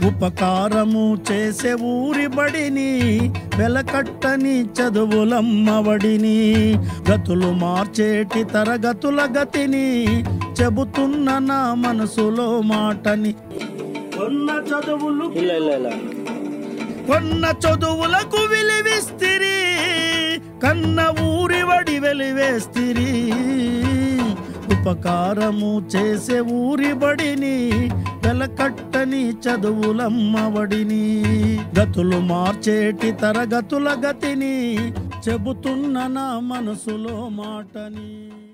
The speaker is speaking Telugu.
ఉపకారము చేసే ఊరి బడిని వెలకట్టని చదువులమ్మవడిని గతులు మార్చేటి తరగతుల గతిని చెబుతున్న నా మనసులో మాటని కొన్న చదువులు ಇಲ್ಲ ಇಲ್ಲ ಇಲ್ಲ కొన్న చదువులకు విలువిస్తిరి కన్న ఊరి వడి వెలివేస్తిరి ఉపకారము చేసే ఊరి బడిని వెలకట్టని చదువులమ్మవడిని గతులు మార్చేటి తరగతుల గతిని చెబుతున్న నా మనసులో మాటని